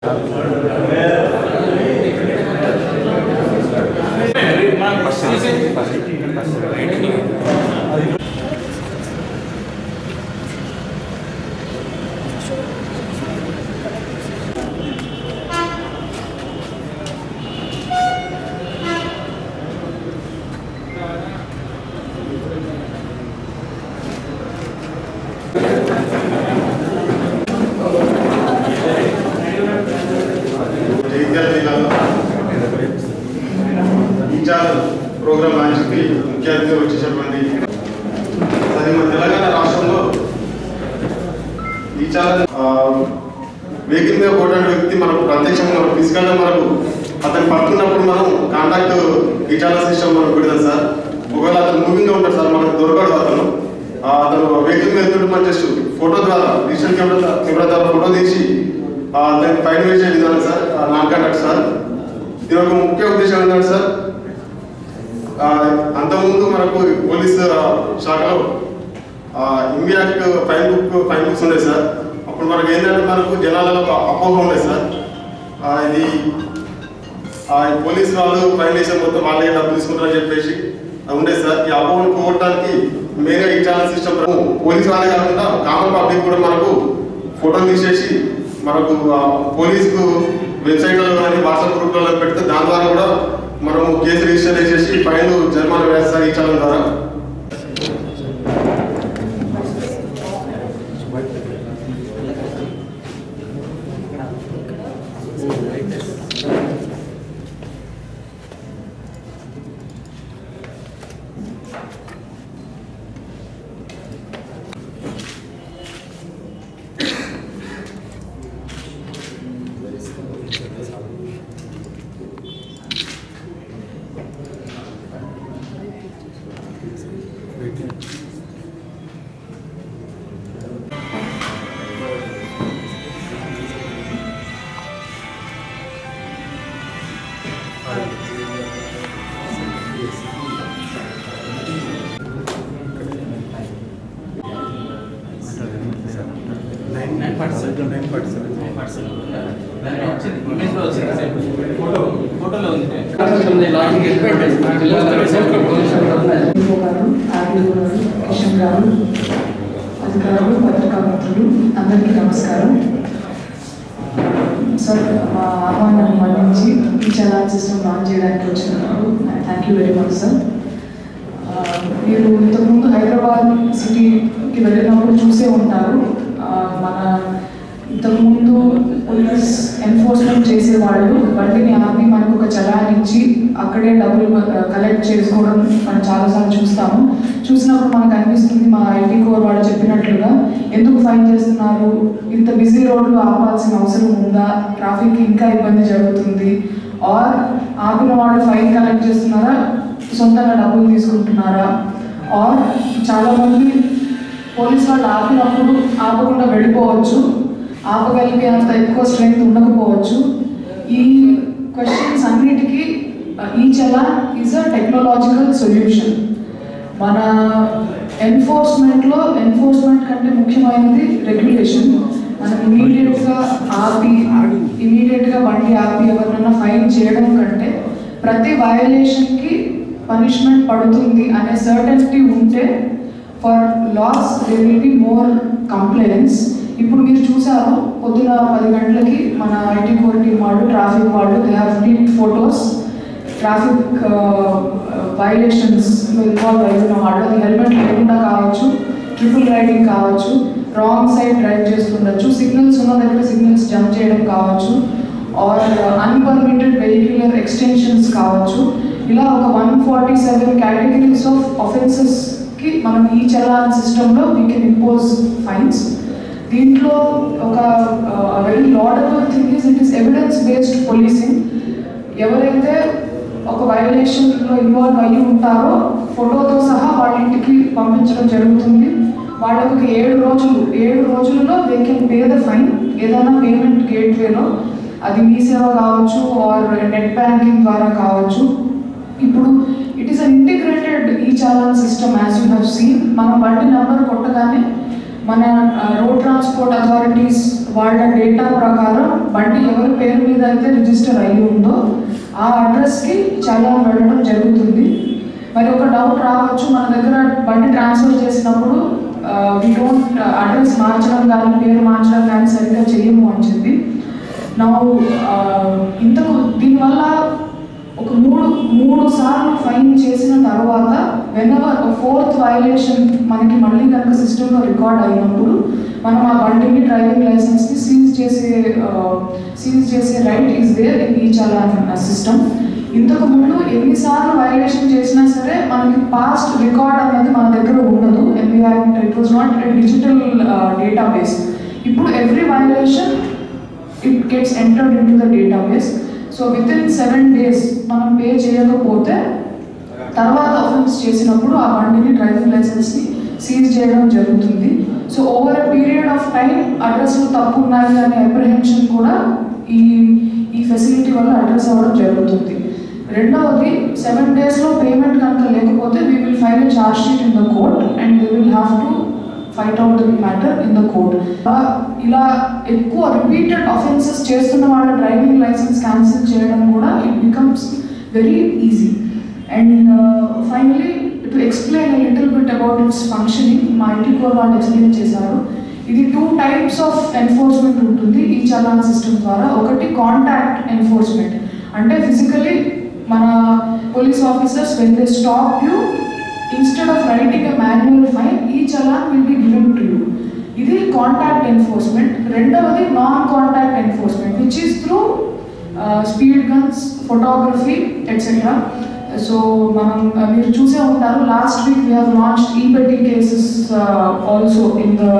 జగిత్యాల జిల్లాలో ఈచార్ ప్రోగ్రామ్ లాంచ్కి ముఖ్య అతిథిగా వచ్చేసినటువంటి అది మన తెలంగాణ రాష్ట్రంలో ఈచార్ వెహికల్ మీద పోటీ వ్యక్తి మనకు ప్రత్యక్షంగా మనకు ఫిజికల్గా మనకు అతను పట్టుకున్నప్పుడు మనం కాంటాక్ట్ ఈచాల సిస్టమ్ మనకు పెడతాం సార్ ఒకవేళ అతను మూవింగ్గా ఉంటాడు సార్ మనకు దొరకడు అతను ఆ, అతను వెహికల్ మీద వెళ్తుంటే మన జస్ట్ ఫోటో ద్వారా డిజిటల్ కెమెరా కెమెరా ద్వారా ఫోటో తీసి ఆ, దానికి ఫైన్ వేసే విధానం సార్ నాన్ కాంటాక్ట్ సార్ దీని యొక్క ముఖ్య ఉద్దేశం ఏంటంటే సార్ ఆ, అంతకుముందు మనకు పోలీస్ ఆ, శాఖలో immediate fine book fine books ఉన్నాయి సార్ అప్పుడు మనకు ఏంటంటే మనకు జనాలలో ఒక అపోహ ఉండేది సార్ ఆ, ఇది ఆ, ఈ పోలీస్ వాళ్ళు ఫైన్ వేసే మొత్తం వాళ్ళే డబ్బులు తీసుకుంటారని చెప్పేసి అది ఉండేది సార్ ఈ అపోహను పోగొట్టడానికి మెయిన్గా ఈ ఛానల్ సిస్టమ్ పోలీస్ వాళ్ళే కాకుండా కామన్ పబ్లిక్ కూడా మనకు ఫోటోలు తీసేసి మనకు ఆ, పోలీస్కు వెబ్సైట్లలో కానీ వాట్సాప్ గ్రూప్లలో పెడితే దాని ద్వారా కూడా మనము కేసు రిజిస్టర్ చేసేసి ఫైన్ జరిమానా వేస్తారు ఈ ఛానల్ ద్వారా ఫోటోలో ఉంది డిఓ గారు ఆర్డీఓ గారు కిషన్ గారు అధికారులు పత్రికా మిత్రులు అందరికీ నమస్కారం సార్ మా ఆహ్వానాన్ని మన్నించి ఈ చలాన్ సిస్టమ్ లాంచ్ చేయడానికి వచ్చినందుకు thank you very much sir ఆ, మీరు ఇంతకుముందు హైదరాబాద్ సిటీకి వెళ్ళినప్పుడు చూసే ఉంటారు ఆ, మన ఇంతకుముందు పోలీస్ ఎన్ఫోర్స్మెంట్ చేసే వాళ్ళు బండిని ఆపి మనకు ఒక చలాన్ ఇచ్చి అక్కడే డబ్బులు కలెక్ట్ చేసుకోవడం మనం చాలాసార్లు చూస్తాము చూసినప్పుడు మనకు అనిపిస్తుంది మా ఐటీ కోర్ వాళ్ళు చెప్పినట్లుగా ఎందుకు ఫైన్ చేస్తున్నారు ఇంత బిజీ రోడ్లు ఆపాల్సిన అవసరం ఉందా ట్రాఫిక్ ఇంకా ఇబ్బంది జరుగుతుంది ఆర్ ఆపిన వాళ్ళు ఫైన్ కలెక్ట్ చేస్తున్నారా సొంతంగా డబ్బులు తీసుకుంటున్నారా ఆర్ చాలామంది పోలీస్ వాళ్ళు ఆపినప్పుడు ఆపకుండా వెళ్ళిపోవచ్చు ఆపగలిగే అంత ఎక్కువ స్ట్రెంగ్త్ ఉండకపోవచ్చు ఈ క్వశ్చన్స్ అన్నిటికీ ఈ చలా ఈజ్ అ టెక్నాలజికల్ సొల్యూషన్ మన ఎన్ఫోర్స్మెంట్లో ఎన్ఫోర్స్మెంట్ కంటే ముఖ్యమైనది రెగ్యులేషన్ మనం ఇమీడియట్గా ఆపి ఇమీడియట్గా బండి ఆపి ఎవరినైనా ఫైన్ చేయడం కంటే ప్రతి వయలేషన్కి పనిష్మెంట్ పడుతుంది అనే సర్టనిటీ ఉంటే for laws they will be more complaints ఇప్పుడు మీరు చూసారు పొద్దున పది గంటలకి మన ఐటీ కోర్ టీం వాళ్ళు ట్రాఫిక్ వాళ్ళు they have neat photos traffic వైలేషన్స్లో ఇన్వాల్వ్ అవుతున్న వాళ్ళు అది హెల్మెట్ లేకుండా కావచ్చు ట్రిపుల్ రైడింగ్ కావచ్చు రాంగ్ సైడ్ డ్రైవ్ చేస్తుండొచ్చు సిగ్నల్స్ ఉన్న దగ్గర సిగ్నల్స్ జంప్ చేయడం కావచ్చు ఆర్ అన్పర్మిటెడ్ వెహిక్యులర్ ఎక్స్టెన్షన్స్ కావచ్చు ఇలా ఒక one forty seven categories of ఆఫెన్సెస్కి మనం ఈ చలాన్ సిస్టంలో వీ కెన్ ఇంపోజ్ ఫైన్స్ దీంట్లో ఒక very laudable thing is it is evidence based policing ఎవరైతే ఒక వైలేషన్లో ఇన్వాల్వ్ అయ్యి ఉంటారో ఫోటోతో సహా వాళ్ళ ఇంటికి పంపించడం జరుగుతుంది వాళ్ళకి ఒక ఏడు రోజులు ఏడు రోజులలో they can pay the fine ఏదైనా పేమెంట్ గేట్వేలో అది మీ సేవ కావచ్చు ఆర్ నెట్ బ్యాంకింగ్ ద్వారా కావచ్చు ఇప్పుడు it is an integrated e challan system as you have seen మన బండి నెంబర్ కొట్టగానే మన రోడ్ ట్రాన్స్పోర్ట్ అథారిటీస్ వాళ్ళ డేటా ప్రకారం బండి ఎవరి పేరు మీద అయితే రిజిస్టర్ అయ్యి ఉందో ఆ అడ్రస్కి చలాన్ వెళ్ళడం జరుగుతుంది మరి ఒక డౌట్ రావచ్చు మన దగ్గర బండి ట్రాన్స్ఫర్ చేసినప్పుడు వీ డోంట్ అడ్రస్ మార్చడం కానీ పేరు మార్చడం కానీ సరిగ్గా చేయము అని చెప్పి నా ఇంతకు దీనివల్ల ఒక మూడు మూడు సార్లు ఫైన్ చేసిన తర్వాత వెనవర్ ఫోర్త్ వైలేషన్ మనకి మళ్ళీ కనుక సిస్టంలో రికార్డ్ అయినప్పుడు మనం ఆ బండిని డ్రైవింగ్ లైసెన్స్ని సీజ్ చేసే సీజ్ చేసే right is there in e challan system ఇంతకు ముందు ఎన్నిసార్లు వైలేషన్ చేసినా సరే మనకి పాస్ట్ రికార్డ్ అనేది మన దగ్గర ఉండదు ఎన్బిఐ it was not digital database ఇప్పుడు every violation it gets entered into the database so within seven days మనం పే చేయకపోతే తర్వాత అఫెన్స్ చేసినప్పుడు ఆ బండిని డ్రైవింగ్ లైసెన్స్ని సీజ్ చేయడం జరుగుతుంది so over a period of time అడ్రస్లు తప్పు ఉన్నాయి అనే అప్రిహెన్షన్ కూడా ఈ ఈ ఫెసిలిటీ వల్ల అడ్రస్ అవ్వడం జరుగుతుంది రెండవది సెవెన్ డేస్లో పేమెంట్ కనుక లేకపోతే we will file a charge sheet in the court and we will have to fight out the matter in the court ఇలా ఎక్కువ రిపీటెడ్ అఫెన్సెస్ చేస్తున్న వాళ్ళ డ్రైవింగ్ లైసెన్స్ క్యాన్సిల్ చేయడం కూడా it becomes very easy and finally to explain little bit about its functioning మా IT core వాళ్ళు explain చేశారు ఇది టూ టైప్స్ ఆఫ్ ఎన్ఫోర్స్మెంట్ ఉంటుంది ఈ చలాన్ సిస్టమ్ ద్వారా ఒకటి కాంటాక్ట్ ఎన్ఫోర్స్మెంట్ అంటే ఫిజికలీ మన police officers when they stop you instead of writing a manual fine e challan will be given to you ఇది కాంటాక్ట్ ఎన్ఫోర్స్మెంట్ రెండవది non contact enforcement which is through speed guns photography etcetera so మనం uh, మీరు చూసే ఉంటారు last week we have launch e petty cases also in the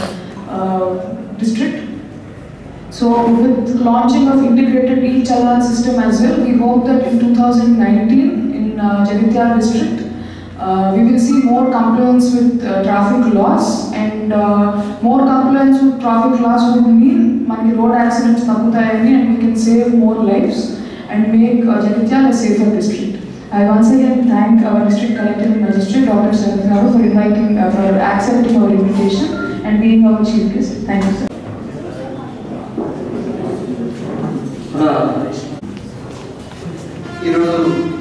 district So with launching of integrated e-challan system as well, we hope that in 2019 in uh, Jagitial district, uh, we will see more compliance with uh, traffic laws and uh, more compliance with traffic laws would mean మనకి road accidents తగ్గుతాయని and we can save more lives and make uh, Jagitial a safer district. I once again thank our district collector and magistrate, Dr. Sarath Garu, for inviting, uh, for accepting our invitation and being our chief guest. Thank you, sir. ఈరోజు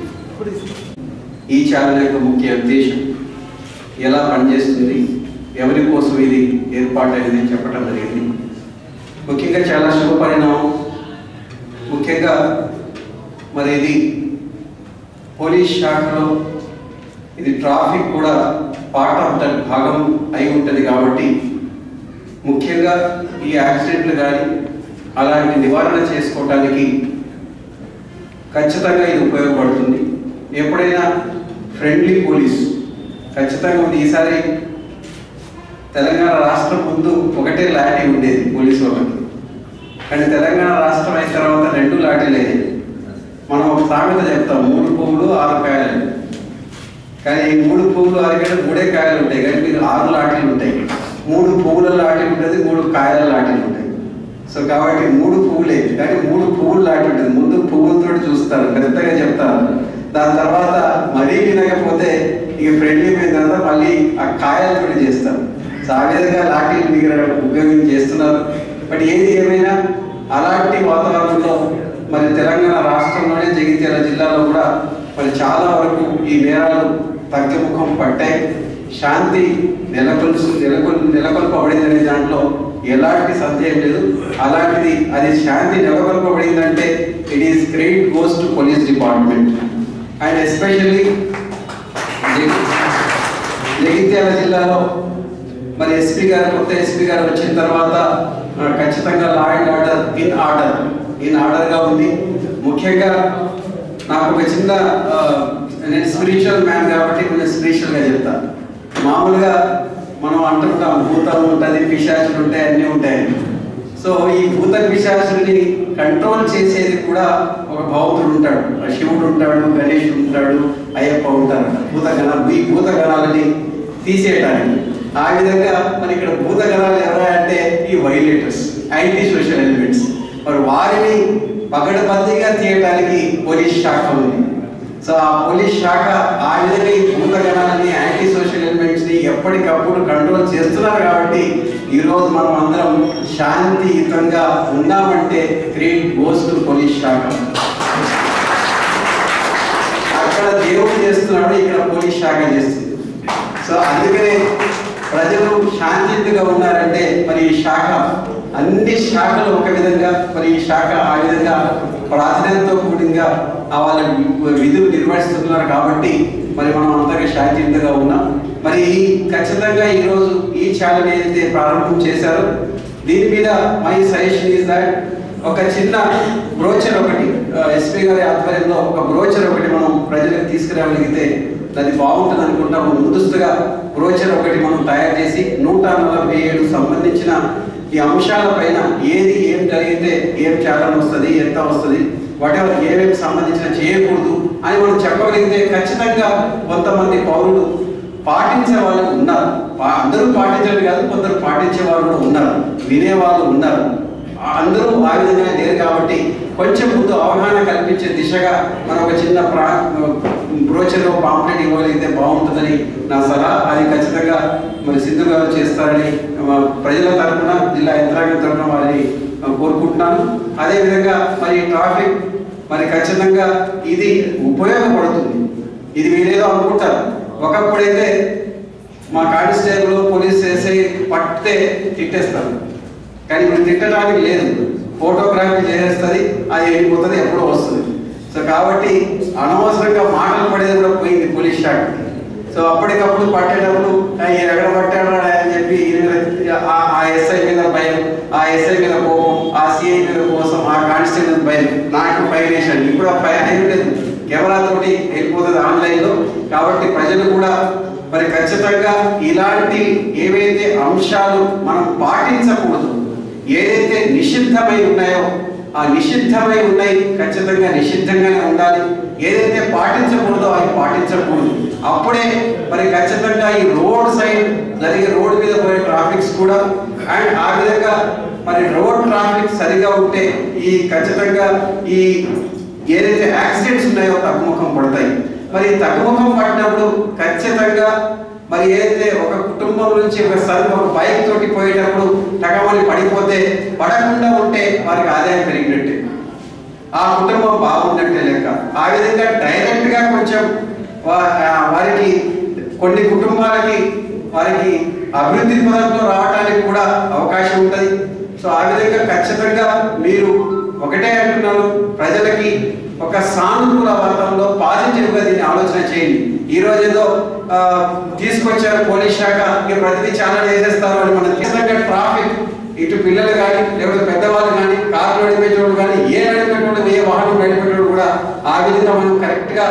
ఈ channel యొక్క ముఖ్య ఉద్దేశం ఎలా పనిచేస్తుంది ఎవరి కోసం ఇది ఏర్పాటైంది అని చెప్పడం జరిగింది ముఖ్యంగా చాలా శుభ పరిణామం ముఖ్యంగా మరి ఇది పోలీస్ శాఖలో ఇది ట్రాఫిక్ కూడా పార్ట్ ఆఫ్ దట్ భాగం అయి ఉంటుంది కాబట్టి ముఖ్యంగా ఈ యాక్సిడెంట్లు కానీ అలాంటి నివారణ చేసుకోవటానికి ఖచ్చితంగా ఇది ఉపయోగపడుతుంది ఎప్పుడైనా ఫ్రెండ్లీ పోలీస్ ఖచ్చితంగా ఉంది ఈసారి తెలంగాణ రాష్ట్రం ముందు ఒకటే లాఠీ ఉండేది పోలీసు వాళ్ళకి కానీ తెలంగాణ రాష్ట్రం అయిన తర్వాత రెండు లాఠీలు అయ్యాయి మనం ఒక సామెత చెప్తాం మూడు పువ్వులు ఆరు కాయలు కానీ ఈ మూడు పువ్వులు ఆరు కాయలు మూడే కాయలు ఉంటాయి కానీ మీరు ఆరు లాఠీలు ఉంటాయి మూడు పువ్వుల లాఠీ ఉంటుంది మూడు కాయల లాఠీలు ఉంటాయి సో కాబట్టి మూడు పువ్వులే కానీ మూడు పువ్వులు లాంటి ఉంటుంది ముందు పువ్వులతో చూస్తారు పెద్దగా చెప్తారు దాని తర్వాత మరీ వినకపోతే ఇక ఫ్రెండ్లీ పోయిన తర్వాత మళ్ళీ ఆ కాయలతో చేస్తారు సో ఆ విధంగా లాఠీలు మీరు ఉపయోగం చేస్తున్నారు బట్ ఏది ఏమైనా అలాంటి వాతావరణంలో మరి తెలంగాణ రాష్ట్రంలోనే జగిత్యాల జిల్లాలో కూడా మరి చాలా వరకు ఈ నేరాలు తగ్గుముఖం పట్టాయి శాంతి నెలకొల్సు నెలకొల్ నెలకొల్పబడిందనే దాంట్లో ఎలాంటి సందేహం లేదు అలాంటిది అది శాంతి నెలకొల్పబడిందంటే it is great goes to police department and especially Jagtial జిల్లాలో మరి ఎస్పీ గారు కొత్త ఎస్పీ గారు వచ్చిన తర్వాత ఆ, ఖచ్చితంగా law and order in order in ఆర్డర్గా ఉంది ముఖ్యంగా నాకు ఒక చిన్న ఆ, నేను స్పిరిచువల్ మ్యాన్ కాబట్టి కొంచెం స్పిరిచువల్గా చెప్తాను మామూలుగా మనం అంటుంటాం భూతం ఉంటుంది పిశాచులు ఉంటాయి అన్నీ ఉంటాయి సో ఈ భూత పిశాచుల్ని కంట్రోల్ చేసేది కూడా ఒక భౌతుడు ఉంటాడు ఆ శివుడు ఉంటాడు గణేషుడు ఉంటాడు అయ్యప్ప ఉంటారు భూత గణ ఈ భూత గణాలని తీసేయటానికి ఆ విధంగా మరి ఇక్కడ భూత గణాలు ఎవరా అంటే ఈ వైలేటర్స్ యాంటీ సోషల్ ఎలిమెంట్స్ మరి వారిని పగడబందీగా తీయటానికి పోలీస్ శాఖ ఉంది సో ఆ పోలీస్ శాఖ ఆ విధంగా ఈ భూత గణాలని యాంటీ సోషల్ ఎలిమెంట్స్ ని ఎప్పటికప్పుడు కంట్రోల్ చేస్తున్నారు కాబట్టి ఈరోజు మనం అందరం శాంతియుతంగా ఉన్నామంటే క్రెడిట్ గోస్ టు పోలీస్ శాఖ అక్కడ దేవుడు చేస్తున్నాడు ఇక్కడ పోలీస్ శాఖ చేస్తుంది సో అందుకనే ప్రజలు శాంతియుతంగా ఉన్నారంటే మరి ఈ శాఖ అన్ని శాఖలు ఒక విధంగా మరి ఈ శాఖ ఆ విధంగా ప్రాధాన్యతతో కూడిగా ఆ వాళ్ళ విధులు నిర్వహిస్తున్నారు కాబట్టి మరి మనం అంతగా శాంతియుతంగా ఉన్నాం మరి ఈ ఖచ్చితంగా ఈరోజు ఈ ఛానల్ ఏదైతే ప్రారంభం చేశారో దీని మీద మై సజెషన్ ఇస్ దాట్ ఒక చిన్న బ్రోచర్ ఒకటి ఎస్పీ గారి ఆధ్వర్యంలో ఒక బ్రోచర్ ఒకటి మనం ప్రజలకు తీసుకురాగలిగితే అది బాగుంటుంది అనుకుంటాము ముందస్తుగా బ్రోచర్ ఒకటి మనం తయారు చేసి నూట నలభై ఏడు సంబంధించిన ఈ అంశాల పైన ఏది ఏం జరిగితే ఏం చేయాలని వస్తుంది ఎంత వస్తుంది వాటెవర్ ఏమేమి సంబంధించిన చేయకూడదు అని మనం చెప్పగలిగితే ఖచ్చితంగా కొంతమంది పౌరులు పాటించే వాళ్ళు ఉన్నారు పా- అందరూ పాటించలేదు కాదు కొందరు పాటించే వాళ్ళు కూడా ఉన్నారు వినే వాళ్ళు ఉన్నారు ఆ- అందరూ ఆ విధంగా లేరు కాబట్టి కొంచెం ముందు అవగాహన కల్పించే దిశగా మనం ఒక చిన్న ప్రా బ్రోచర్ పాంప్లెట్ ఇవ్వగలిగితే బాగుంటుందని నా సలహా అది ఖచ్చితంగా మరి సిద్ధు గారు చేస్తారని ఆ, ప్రజల తరపున జిల్లా యంత్రాంగం తరపున వారిని ఆ, కోరుకుంటున్నాను అదేవిధంగా మరి ట్రాఫిక్ మరి ఖచ్చితంగా ఇది ఉపయోగపడుతుంది ఇది మీరేదో అనుకుంటారు ఒకప్పుడైతే మా కానిస్టేబుల్ పోలీస్ ఎస్ఐ పట్టితే తిట్టేస్తారు కానీ ఇప్పుడు తిట్టడానికి లేదు ఫోటోగ్రఫీ చేసేస్తుంది అది వెళ్ళిపోతుంది ఎప్పుడో వస్తుంది సో కాబట్టి అనవసరంగా మాటలు పడేది కూడా పోయింది పోలీస్ శాఖ సో అప్పటికప్పుడు పట్టేటప్పుడు "ఆ, ఈయన ఎక్కడ పట్టాడు రా" అని చెప్పి ఈయన మీద ఆ- ఆ ఎస్ఐ మీద భయం ఆ ఎస్ఐ మీద కోపం ఆ సిఐ మీద కోసం ఆ కానిస్టేబుల్ మీద భయం నాకు ఫైల్ వేసాను ఇప్పుడు ఆ ఫైల్ ఏం లేదు కెమెరా తోటి వెళ్ళిపోతుంది ఆన్లైన్లో కాబట్టి ప్రజలు కూడా మరి ఖచ్చితంగా ఇలాంటి ఏవైతే అంశాలు మనం పాటించకూడదు ఏదైతే నిషిద్ధమై ఉన్నాయో ఆ నిషిద్ధమై ఉన్నాయి ఖచ్చితంగా నిషిద్ధంగానే ఉండాలి ఏదైతే పాటించకూడదో అవి పాటించకూడదు అప్పుడే మరి ఖచ్చితంగా ఈ రోడ్ సైడ్ జరిగే రోడ్ మీద పోయే ట్రాఫిక్స్ కూడా అండ్ ఆ విధంగా మరి రోడ్ ట్రాఫిక్ సరిగా ఉంటే ఈ ఖచ్చితంగా ఈ ఏదైతే యాక్సిడెంట్స్ ఉన్నాయో తగ్గుముఖం పడతాయి మరి తగ్గుముఖం పడినప్పుడు ఖచ్చితంగా మరి ఏదైతే ఒక కుటుంబం నుంచి ఒక సర్ ఒక బైక్ తోటి పోయేటప్పుడు టగమని పడిపోతే పడకుండా ఉంటే వారికి ఆదాయం పెరిగినట్టే ఆ కుటుంబం బాగున్నట్టే లెక్క ఆ విధంగా డైరెక్ట్ గా కొంచెం వా- ఆ వారికి కొన్ని కుటుంబాలకి వారికి అభివృద్ధి పదంలో రావడానికి కూడా అవకాశం ఉంటుంది సో ఆ విధంగా ఖచ్చితంగా మీరు ఒకటే అంటున్నాను ప్రజలకి ఒక సానుకూల వాతావరణంలో పాజిటివ్ గా దీన్ని ఆలోచన చేయండి ఈ రోజు ఏదో ఆ, తీసుకొచ్చారు పోలీస్ శాఖ ఇక ప్రతిదీ చాలా చేసేస్తారు అని మనం ఖచ్చితంగా ట్రాఫిక్ ఇటు పిల్లలు కానీ లేకపోతే పెద్దవాళ్ళు కానీ కారు నడిపేటోడు కానీ ఏ నడిపేటోడు ఏ వాహనం నడిపేటోడు కూడా ఆ విధంగా మనం కరెక్ట్ గా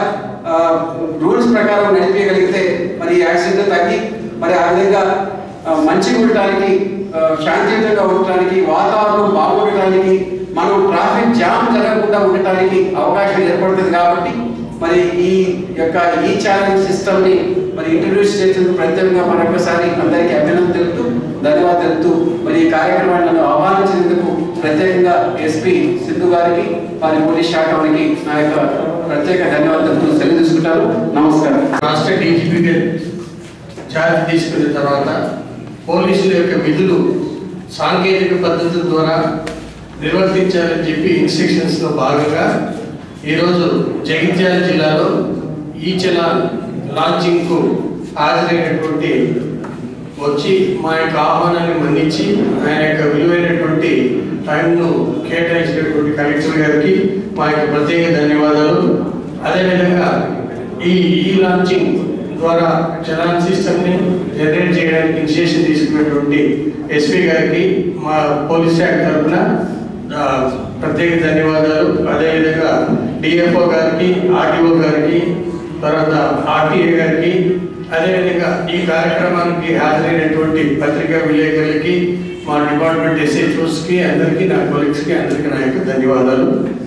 రూల్స్ ప్రకారం నడిపేయగలిగితే మరి ఈ యాక్సిడెంట్ తగ్గి మరి ఆ విధంగా ఆ, మంచిగా ఉండటానికి ఆ, శాంతియుతంగా ఉండటానికి వాతావరణం బాగుండటానికి మనం ట్రాఫిక్ జామ్ జరగకుండా ఉండటానికి అవకాశం ఏర్పడుతుంది కాబట్టి మరి ఈ యొక్క ఈ ఛాలెంజ్ సిస్టమ్ ని మరి ఇంట్రడ్యూస్ చేసేందుకు ప్రత్యేకంగా మరొకసారి అందరికీ అభినందన తెలుపుతూ ధన్యవాదాలు తెలుపుతూ మరి ఈ కార్యక్రమాన్ని నన్ను ఆహ్వానించినందుకు ప్రత్యేకంగా ఎస్పీ సిద్ధు గారికి వారి పోలీస్ శాఖ వారికి నా యొక్క ప్రత్యేక ధన్యవాదాలు తెలుపుతూ సెలవు తీసుకుంటాను నమస్కారం రాష్ట్ర డీజీపీగా ఛార్జ్ తీసుకున్న తర్వాత పోలీసుల యొక్క విధులు సాంకేతిక పద్ధతుల ద్వారా నిర్వర్తించాలని చెప్పి ఇన్స్ట్రక్షన్స్లో భాగంగా ఈరోజు జగిత్యాల జిల్లాలో ఈ చలా లాంచింగ్కు హాజరైనటువంటి వచ్చి మా యొక్క ఆహ్వానాన్ని మన్నించి ఆయన యొక్క విలువైనటువంటి టైంను కేటాయించినటువంటి కలెక్టర్ గారికి మా యొక్క ప్రత్యేక ధన్యవాదాలు అదేవిధంగా ఈ ఈ లాంచింగ్ ద్వారా చలాన్ సిస్టమ్ని జనరేట్ చేయడానికి ఇనిషియేషన్ తీసుకున్నటువంటి ఎస్పీ గారికి మా పోలీస్ శాఖ తరఫున ఆ, ప్రత్యేక ధన్యవాదాలు అదేవిధంగా డిఎఫ్ఓ గారికి ఆర్టీఓ గారికి తర్వాత ఆర్టీఏ గారికి అదేవిధంగా ఈ కార్యక్రమానికి హాజరైనటువంటి పత్రికా విలేకరులకి మా డిపార్ట్మెంట్ ఎస్హెచ్ఓస్కి అందరికీ నా కొలీగ్స్కి అందరికీ నా యొక్క ధన్యవాదాలు